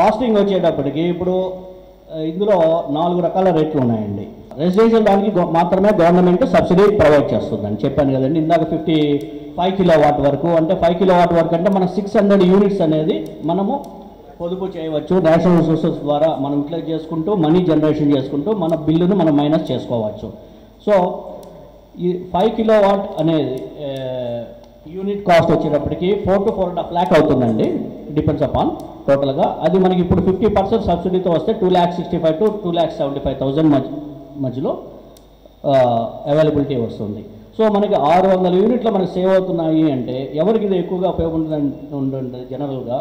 Casting వచ్చేటప్పటికి ఇప్పుడు ఆ, ఇందులో నాలుగు రకాల రేట్లు ఉన్నాయండి రెసిడెన్షియల్ దానికి గవ- మాత్రమే గవర్నమెంట్ సబ్సిడీ ప్రొవైడ్ చేస్తుందని చెప్పాను కదండి ఇందాక ఫిఫ్టీ ఫైవ్ కిలో వాట్ వరకు అంటే ఫైవ్ కిలో వాట్ వరకు అంటే మన సిక్స్ హండ్రెడ్ యూనిట్స్ అనేది మనము పొదుపు చేయవచ్చు నేషనల్ రిసోర్సెస్ ద్వారా మనం యూటిలైజ్ చేసుకుంటూ మనీ జనరేషన్ చేసుకుంటూ మన బిల్లును మనం మైనస్ చేసుకోవచ్చు సో ఈ ఫైవ్ కిలో వాట్ అనేది యూనిట్ కాస్ట్ వచ్చేటప్పటికి four to four and half lakh అవుతుందండి డిపెండ్స్ అపాన్ టోటల్గా అది మనకి ఇప్పుడు ఫిఫ్టీ పర్సెంట్ సబ్సిడీతో వస్తే two lakhs sixty five to two lakhs seventy five thousand మధ్య మధ్యలో అవైలబిలిటీ వస్తుంది సో మనకి ఆరు వందల యూనిట్లు మనకి సేవ్ అవుతున్నాయి అంటే ఎవరికి ఇది ఎక్కువగా ఉపయోగపడుతుంది ఉంటుంది జనరల్గా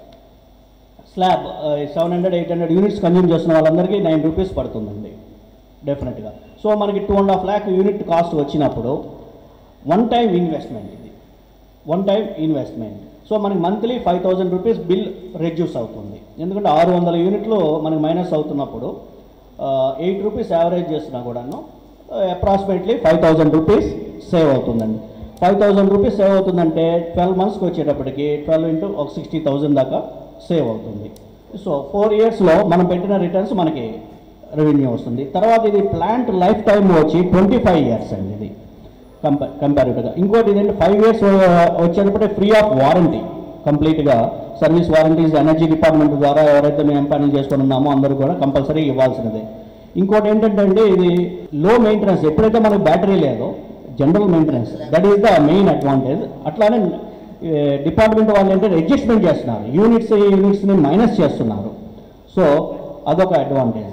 slab seven hundred eight hundred units consume చేస్తున్న వాళ్ళందరికీ నైన్ రూపీస్ పడుతుందండి డెఫినెట్గా సో మనకి two and half lakh unit cost వచ్చినప్పుడు వన్ టైం ఇన్వెస్ట్మెంట్ ఇది వన్ టైం ఇన్వెస్ట్మెంట్ సో మనకి monthly five thousand rupees bill reduce అవుతుంది ఎందుకంటే ఆరు వందల యూనిట్లు మనకి మైనస్ అవుతున్నప్పుడు ఎయిట్ రూపీస్ యావరేజ్ చేస్తున్నా కూడాను approximately five thousand rupees save అవుతుందండి ఫైవ్ థౌజండ్ రూపీస్ సేవ్ అవుతుందంటే ట్వెల్వ్ మంత్స్కి వచ్చేటప్పటికి ట్వెల్వ్ ఇంటూ ఒక సిక్స్టీ థౌజండ్ దాకా సేవ్ అవుతుంది సో ఫోర్ ఇయర్స్లో మనం పెట్టిన రిటర్న్స్ మనకి రెవెన్యూ వస్తుంది తర్వాత ఇది ప్లాంట్ లైఫ్ టైం వచ్చి ట్వంటీ ఫైవ్ ఇయర్స్ అండి ఇది కంపా కంపారిటివ్గా ఇంకోటి ఏంటంటే ఫైవ్ ఇయర్స్ వచ్చేటప్పుడే ఫ్రీ ఆఫ్ వారంటీ కంప్లీట్గా సర్వీస్ వారంటీస్ ఎనర్జీ డిపార్ట్మెంట్ ద్వారా ఎవరైతే మేము ఎంపానల్ చేసుకొని ఉన్నామో అందరూ కూడా కంపల్సరీ ఇవ్వాల్సినదే ఇంకోటి ఏంటంటే అండి ఇది లో మెయింటెనెన్స్ ఎప్పుడైతే మనకి బ్యాటరీ లేదో general maintenance that is the main advantage అట్లానే డిపార్ట్మెంట్ వాళ్ళు ఏంటంటే అడ్జస్ట్మెంట్ చేస్తున్నారు యూనిట్స్ యూనిట్స్ని మైనస్ చేస్తున్నారు సో అదొక advantage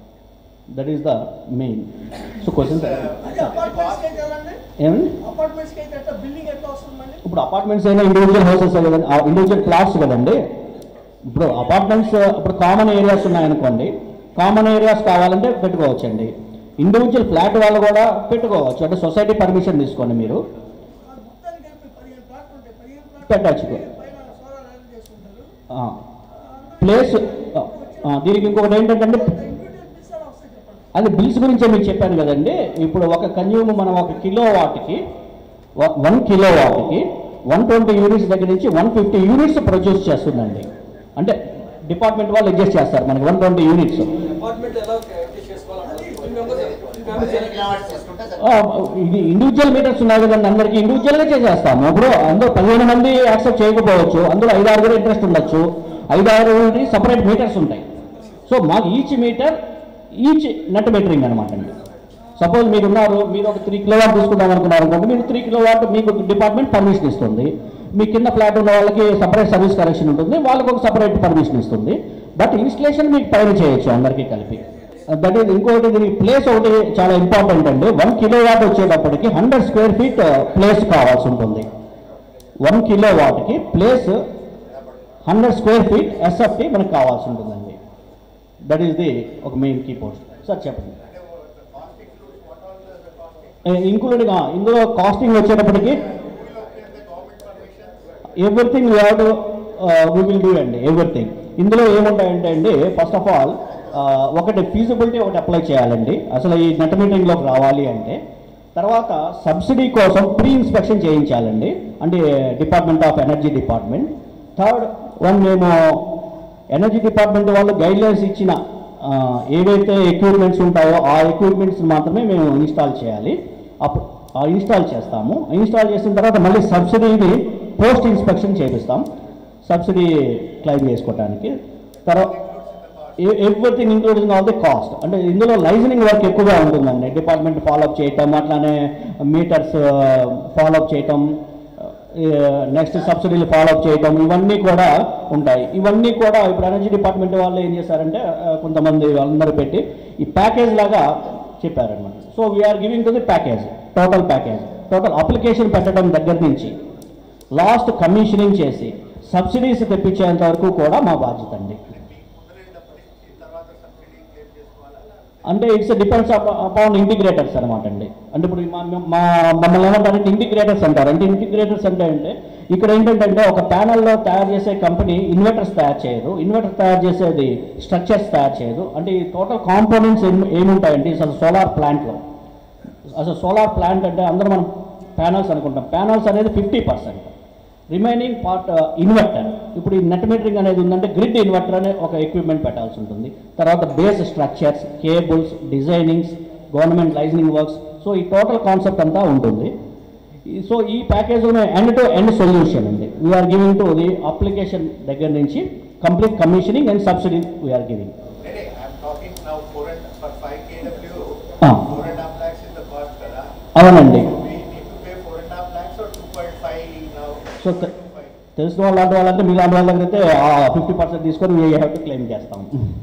that is the main so question అంటే అపార్ట్మెంట్స్కి అయితే ఎలా అండి ఏమండి అపార్ట్మెంట్స్కి అయితే ఎట్లా బిల్డింగ్ ఎట్లా వస్తుంది మళ్ళీ ఇప్పుడు అపార్ట్మెంట్స్ అయినా ఇండివిజువల్ హౌసెస్ కదండి ఇండివిజువల్ ప్లాట్స్ కదండి ఇప్పుడు అపార్ట్మెంట్స్ ఇప్పుడు కామన్ ఏరియాస్ ఉన్నాయనుకోండి కామన్ ఏరియాస్ కావాలంటే పెట్టుకోవచ్చండి ఇండివిజువల్ ఫ్లాట్ వాళ్ళు కూడా పెట్టుకోవచ్చు అంటే సొసైటీ పర్మిషన్ తీసుకోండి మీరు ఆ మొత్తానికి కలిపి పదిహేను ప్లాట్లు ఉంటాయి పదిహేను ప్లాట్లు పెట్టచ్చు. పైన సోలార్ యాడ్ చేసుకుంటారు ఆ, ప్లేస్ ఆ, దీనికి ఇంకొకటి ఏంటంటే ఇండివిజువల్ బిల్స్ అలా వస్తాయి చెప్పండి అది బిల్స్ గురించే మీకు చెప్పాను కదండి ఇప్పుడు ఒక కన్జ్యూమ్ మనం ఒక కిలో వాట్కి వన్ కిలో వాట్కి వన్ ట్వంటీ యూనిట్స్ దగ్గర నుంచి వన్ ఫిఫ్టీ యూనిట్స్ ప్రొడ్యూస్ చేస్తుందండి అంటే డిపార్ట్మెంట్ వాళ్ళు అడ్జస్ట్ చేస్తారు మనకి వన్ ట్వంటీ యూనిట్స్ అపార్ట్మెంట్ ఎలా అడ్జస్ట్ చేసుకోవాలంటే త్రీ మెంబర్స్ ఇది ఇండివిజువల్ మీటర్స్ ఉన్నాయి కదండి అందరికి ఇండివిజువల్గా చేసేస్తాము ఇప్పుడు అందరూ పదిహేను మంది యాక్సెప్ట్ చేయకపోవచ్చు అందులో ఐదు ఆరు కూడా ఇంట్రెస్ట్ ఉండొచ్చు ఐదు ఆరు సపరేట్ మీటర్స్ ఉంటాయి సో మాకు each meter each net metering అనమాట అండి సపోజ్ మీరు ఉన్నారు మీరు ఒక త్రీ కిలో వాట్ తీసుకుందాం అనుకున్నారు అనుకోండి మీరు త్రీ కిలో వాట్ మీకు డిపార్ట్మెంట్ పర్మిషన్ ఇస్తుంది మీ కింద ఫ్లాట్ ఉన్న వాళ్ళకి సపరేట్ సర్వీస్ కనెక్షన్ ఉంటుంది వాళ్ళకి ఒక సపరేట్ పర్మిషన్ ఇస్తుంది బట్ ఇన్స్టలేషన్ మీకు పైన చేయొచ్చు అందరికీ కలిపి దట్ ఈస్ ఇంకోటి దీనికి ప్లేస్ ఒకటి చాలా ఇంపార్టెంట్ అండి వన్ కిలో వాట్ వచ్చేటప్పటికి హండ్రెడ్ స్క్వేర్ ఫీట్ ప్లేస్ కావాల్సి ఉంటుంది వన్ కిలో వాట్కి place hundred square feet SFT మనకు కావాల్సి ఉంటుందండి దట్ ఈస్ ది ఒక మెయిన్ కీ పోస్ట్ సార్ చెప్పండి ఇంక్లూడింగ్ ఇందులో కాస్టింగ్ వచ్చేటప్పటికి everything we have to we will do అండి ఎవ్రీథింగ్ ఇందులో ఏముంటాయంటే అండి ఫస్ట్ ఆఫ్ ఆల్ ఒకటి ఫీజిబిలిటీ ఒకటి అప్లై చేయాలండి అసలు ఈ నెట్ మీటింగ్లోకి రావాలి అంటే తర్వాత సబ్సిడీ కోసం ప్రీ ఇన్స్పెక్షన్ చేయించాలండి అంటే department of energy department third one మేము ఎనర్జీ డిపార్ట్మెంట్ వాళ్ళు గైడ్లైన్స్ ఇచ్చిన ఆ, ఏవైతే ఎక్విప్మెంట్స్ ఉంటాయో ఆ ఎక్విప్మెంట్స్ మాత్రమే మేము ఇన్స్టాల్ చేయాలి అప్పుడు ఆ ఇన్స్టాల్ చేస్తాము ఇన్స్టాల్ చేసిన తర్వాత మళ్ళీ సబ్సిడీని పోస్ట్ ఇన్స్పెక్షన్ చేపిస్తాం సబ్సిడీ క్లెయిమ్ చేసుకోవడానికి తర్వాత everything including all the cost అంటే ఇందులో లైజనింగ్ వర్క్ ఎక్కువగా ఉంటుందండి డిపార్ట్మెంట్ ఫాలోఅప్ చేయటం అట్లానే మీటర్స్ ఫాలోఅప్ చేయటం నెక్స్ట్ సబ్సిడీలు ఫాలోఅప్ చేయటం ఇవన్నీ కూడా ఉంటాయి ఇవన్నీ కూడా ఇప్పుడు ఎనర్జీ డిపార్ట్మెంట్ వాళ్ళు ఏం చేశారంటే ఆ, కొంతమంది వాళ్ళందరూ పెట్టి ఈ ప్యాకేజ్ లాగా చెప్పారనమాట so we are giving to the package total package total application పెట్టడం దగ్గర నుంచి లాస్ట్ కమిషనింగ్ చేసి సబ్సిడీస్ తెప్పించేంత వరకు కూడా మా బాధ్యత అండి అంటే ఇట్స్ డిపెండ్స్ అపాన్ ఇంటిగ్రేటర్స్ అనమాట అండి అంటే ఇప్పుడు మా మా మమ్మల్ని ఏమంటారంటే ఇంటిగ్రేటర్స్ అంటారు అంటే ఇంటిగ్రేటర్స్ అంటే అంటే ఇక్కడ ఏంటంటే ఒక ప్యానల్లో తయారు చేసే కంపెనీ ఇన్వర్టర్స్ తయారు చేయదు ఇన్వర్టర్ తయారు చేసేది స్ట్రక్చర్స్ తయారు చేయదు అంటే ఈ టోటల్ కాంపోనెంట్స్ ఏమి ఏముంటాయండి అసలు సోలార్ ప్లాంట్లో అసలు సోలార్ ప్లాంట్ అంటే అందరూ మనం ప్యానల్స్ అనుకుంటాం ప్యానల్స్ అనేది fifty percent remaining part inverter ఇప్పుడు ఈ నెట్ మీటరింగ్ అనేది ఉందంటే గ్రిడ్ ఇన్వర్టర్ అనే ఒక ఎక్విప్మెంట్ పెట్టాల్సి ఉంటుంది తర్వాత base structures cables designings government liaisoning works so ఈ టోటల్ కాన్సెప్ట్ అంతా ఉంటుంది ఈ- సో ఈ ప్యాకేజ్లో ఎండ్ టు ఎండ్ సొల్యూషన్ అండి we are giving to the application దగ్గర నుంచి complete commissioning and subsidy we are giving Hey, I'm talking now four and, for five KW, Ah. four and a half lakhs is the cost, kada? అవునండి So we need to pay four and a half lakhs or two point five now? So the- తెలిసిన వాళ్ళు లాంటి వాళ్ళంటే మీ లాంటి వాళ్ళ దగ్గర అయితే fifty percent తీసుకొని వీ హ్యావ్ టు క్లెయిమ్ చేస్తాం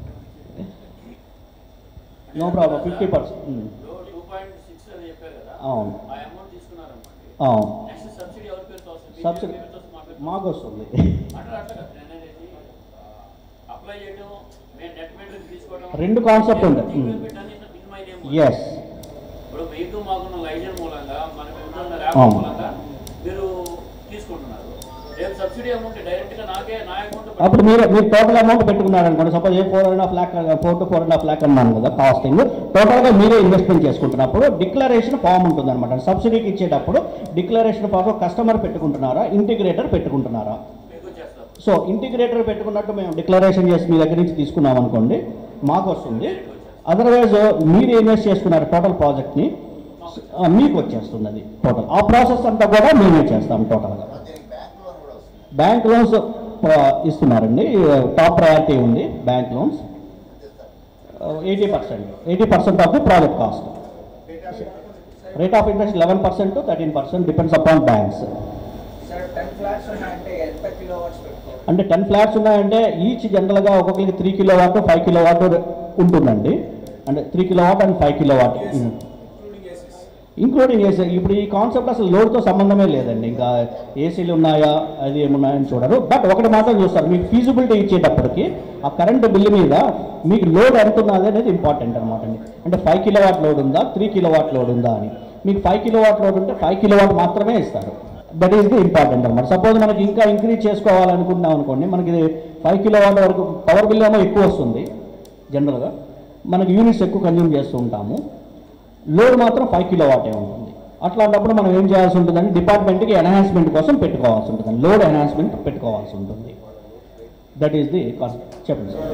no problem fifty percent two point six అని చెప్పారు కదా అవును ఆ అమౌంట్ తీసుకున్నారనుకోండి అవును నెక్స్ట్ సబ్సిడీ ఎవరి పేరుతో వస్తుంది మీ సబ్సిడీ పేరుతో వస్తుంది, మా పేరుతో మాకు వస్తుంది వస్తుంది. అట్లా అట్లా కాదు. నేను అనేది అప్లై చేయడం మేము నెట్ మీటర్ తీసుకోవడం రెండు concept ఉంది. ఎస్ ఇప్పుడు మీకు మాకున్న లైజన్ మూలంగా మనకు ఉంటున్న ర్యాప్ అవును. మూలంగా మీరు తీసుకుంటున్నారు రేపు సబ్సిడీ అమౌంట్ డైరెక్ట్ గా నాకే నా అకౌంట్ అప్పుడు మీరు మీరు టోటల్ అమౌంట్ పెట్టుకున్నారు అనుకోండి suppose a four and half lakh four to four and half lakh అన్నాను కదా కాస్టింగ్ టోటల్గా మీరే ఇన్వెస్ట్మెంట్ చేసుకుంటున్నప్పుడు డిక్లరేషన్ ఫామ్ ఉంటుంది అనమాట సబ్సిడీకి ఇచ్చేటప్పుడు డిక్లరేషన్ ఫామ్ కస్టమర్ పెట్టుకుంటున్నారా ఇంటిగ్రేటర్ పెట్టుకుంటున్నారా మీకు చేస్తాం సో ఇంటిగ్రేటర్ పెట్టుకున్నట్టు మేము డిక్లరేషన్ చేసి మీ దగ్గర నుంచి తీసుకున్నాం అనుకోండి మాకు వస్తుంది అదర్వైజ్ మీరు ఇన్వెస్ట్ చేసుకున్నారు టోటల్ ప్రాజెక్ట్ని ఆ, మీకు వచ్చేస్తుంది అది టోటల్ ఆ ప్రాసెస్ అంతా కూడా మేమే చేస్తాం టోటల్గా దీనికి బ్యాంక్ లోన్ కూడా వస్తుంది. బ్యాంక్ లోన్స్ ఇస్తున్నారండి టాప్ ప్రయారిటీ ఉంది bank loans eighty percent eighty percent of the project cost rate of interest eleven percent thirteen percent depends upon banks sir ten flats ఉన్నాయంటే ఎంత కిలో వాట్స్ పెట్టుకోవాలి అంటే ten flats ఉన్నాయంటే each జనరల్గా ఒక్కొక్కరికి three kilowatt five kilowatt ఉంటుందండి అంటే three kilowatt and five kilowatt including AC ఇప్పుడు ఈ కాన్సెప్ట్ అసలు లోడ్తో సంబంధమే లేదండి ఇంకా ఏసీలు ఉన్నాయా అది ఏమున్నాయని చూడరు బట్ ఒకటి మాత్రం చూస్తారు మీకు ఫీజిబిలిటీ ఇచ్చేటప్పటికి ఆ కరెంట్ బిల్లు మీద మీకు లోడ్ ఎంత ఉన్నది అనేది ఇంపార్టెంట్ అనమాట అండి అంటే ఫైవ్ కిలో వాట్ లోడ్ ఉందా త్రీ కిలో వాట్ లోడ్ ఉందా అని మీకు ఫైవ్ కిలో వాట్ లోడ్ ఉంటే ఫైవ్ కిలో వాట్ మాత్రమే ఇస్తారు దట్ ఈస్ ది ఇంపార్టెంట్ అనమాట సపోజ్ మనకి ఇంకా ఇంక్రీజ్ చేసుకోవాలనుకుంటున్నాం అనుకోండి మనకి ఫైవ్ కిలో వాట్ వరకు పవర్ బిల్ ఏమో ఎక్కువ వస్తుంది జనరల్గా మనకి యూనిట్స్ ఎక్కువ కన్జ్యూమ్ చేస్తూ ఉంటాము లోడ్ మాత్రం ఫైవ్ కిలో వాటే ఉంటుంది అట్లాంటప్పుడు మనం ఏం చేయాల్సి ఉంటుందంటే డిపార్ట్మెంట్కి ఎన్హాన్స్మెంట్ కోసం పెట్టుకోవాల్సి ఉంటుంది లోడ్ ఎన్హాన్స్మెంట్ పెట్టుకోవాల్సి ఉంటుంది దట్ ఈస్ ది చెప్పండి సార్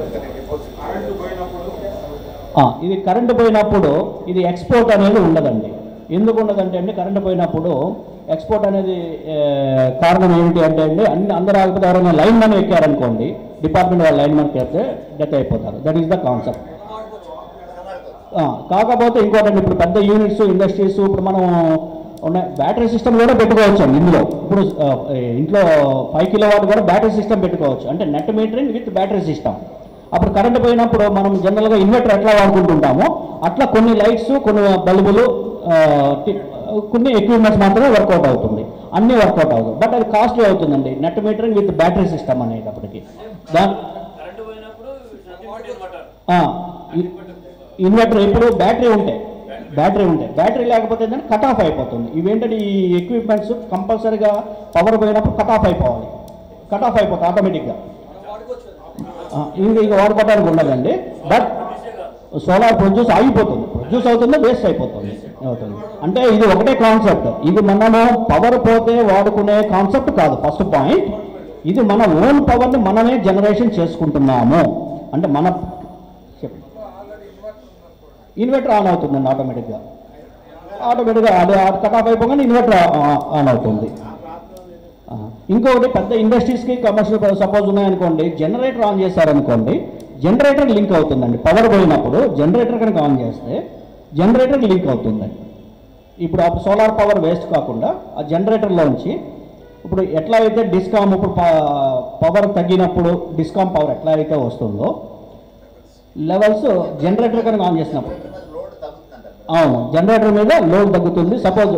ఆ, ఇది కరెంటు పోయినప్పుడు ఇది ఎక్స్పోర్ట్ అనేది ఉండదండి ఎందుకు ఉండదంటే అండి కరెంటు పోయినప్పుడు ఎక్స్పోర్ట్ అనేది ఏ, కారణం ఏమిటి అంటే అండి అన్ని అందరూ ఆగిపోతే ఎవరైనా లైన్ మన్ ఎక్కారనుకోండి డిపార్ట్మెంట్ వాళ్ళు లైన్ మన్కి వెళ్తే డెత్ అయిపోతారు దట్ ఈస్ ద కాన్సెప్ట్ ఆ, కాకపోతే ఇంకోటండి ఇప్పుడు పెద్ద యూనిట్స్ ఇండస్ట్రీస్ ఇప్పుడు మనం ఉన్న బ్యాటరీ సిస్టమ్ కూడా పెట్టుకోవచ్చు అండి ఇందులో ఇప్పుడు ఆ, ఇంట్లో ఫైవ్ కిలో వాట్ కూడా బ్యాటరీ సిస్టమ్ పెట్టుకోవచ్చు అంటే net metering with battery system అప్పుడు కరెంట్ పోయినప్పుడు మనం జనరల్గా ఇన్వర్టర్ ఎట్లా వాడుకుంటుంటామో అట్లా కొన్ని లైట్స్ కొన్ని బల్బులు ఆ, టి- కొన్ని ఎక్విప్మెంట్స్ మాత్రమే వర్కౌట్ అవుతుంది అన్నీ వర్కౌట్ అవుతుంది బట్ అది కాస్ట్లీ అవుతుందండి net metering with battery system అనేటప్పటికి దాని కరెంట్ పోయినప్పుడు ఇన్వర్టర్ ఆ, ఇ- ఇన్వర్టర్ ఇప్పుడు బ్యాటరీ ఉంటాయి బ్యాటరీ ఉంటాయి బ్యాటరీ లేకపోతే ఏంటంటే కట్ ఆఫ్ అయిపోతుంది ఇవేంటంటే ఈ ఎక్విప్మెంట్స్ కంపల్సరీగా పవర్ పోయినప్పుడు కట్ ఆఫ్ అయిపోవాలి కట్ ఆఫ్ అయిపోతుంది ఆటోమేటిక్గా ఇంకా ఇంకా వాడుకోవడానికి ఉండదండి బట్ సోలార్ ప్రొడ్యూస్ ఆగిపోతుంది ప్రొడ్యూస్ అవుతుంది వేస్ట్ అయిపోతుంది అవుతుంది అంటే ఇది ఒకటే కాన్సెప్ట్ ఇది మనము పవర్ పోతే వాడుకునే కాన్సెప్ట్ కాదు ఫస్ట్ పాయింట్ ఇది మన ఓన్ పవర్ని మనమే జనరేషన్ చేసుకుంటున్నాము అంటే మన చెప్పండి ఇన్వర్టర్ ఆన్ అవుతుందండి ఆటోమేటిక్గా ఆటోమేటిక్గా అది కట్ ఆఫ్ అయిపోగానే ఇన్వర్టర్ ఆన్ అవుతుంది ఆ, ఇంకొకటి పెద్ద ఇండస్ట్రీస్కి కమర్షియల్ సపోజ్ ఉన్నాయనుకోండి జనరేటర్ ఆన్ చేశారనుకోండి జనరేటర్ లింక్ అవుతుందండి పవర్ పోయినప్పుడు జనరేటర్ కనుక ఆన్ చేస్తే జనరేటర్ లింక్ అవుతుందండి ఇప్పుడు ఆ సోలార్ పవర్ వేస్ట్ కాకుండా ఆ జనరేటర్లోంచి ఇప్పుడు ఎట్లా అయితే డిస్కామ్ ఇప్పుడు పవర్ తగ్గినప్పుడు డిస్కామ్ పవర్ ఎట్లా అయితే వస్తుందో లెవెల్స్ జనరేటర్ కనుక ఆన్ చేసినప్పుడు లోడ్ తగ్గుతుందంట అవును జనరేటర్ మీద లోడ్ తగ్గుతుంది సపోజ్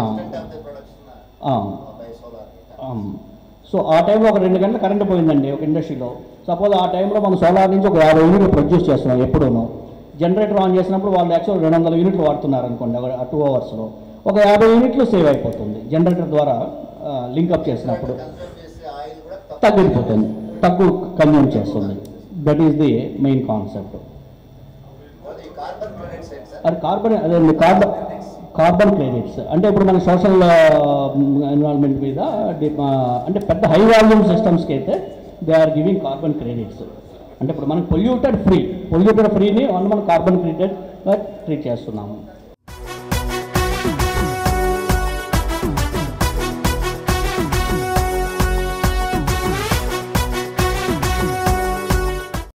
అవును బై సోలార్ ఆమ్. సో ఆ టైంలో ఒక రెండు గంటలు కరెంట్ పోయిందండి ఒక ఇండస్ట్రీలో సపోజ్ ఆ టైంలో మనం సోలార్ నుంచి ఒక యాభై యూనిట్లు ప్రొడ్యూస్ చేస్తున్నాం ఎప్పుడూను జనరేటర్ ఆన్ చేసినప్పుడు వాళ్ళు యాక్చువల్ రెండు వందల యూనిట్లు వాడుతున్నారు అనుకోండి ఒక టూ అవర్స్లో ఒక యాభై యూనిట్లు సేవ్ అయిపోతుంది జనరేటర్ ద్వారా లింకప్ చేసినప్పుడు కన్సల్ట్ చేసే ఆయిల్ కూడా తక్కువ. తగ్గిపోతుంది తక్కువ కన్జ్యూమ్ చేస్తుంది that is the main concept అది కార్బన్ క్రెడిట్స్ ఏంటి సార్ అది కార్బన్ అదే కార్బన్ కార్బన్ క్రెడిట్స్ అంటే ఇప్పుడు మన సోషల్ ఎన్విరాన్మెంట్ మీద డి- ఆ, అంటే పెద్ద హై వాల్యూమ్ సిస్టమ్స్కి అయితే they are giving carbon credits అంటే ఇప్పుడు మనం పొల్యూటెడ్ ఫ్రీ పొల్యూటెడ్ ఫ్రీని మనం కార్బన్ క్రెడిట్ ట్రీట్ చేస్తున్నాము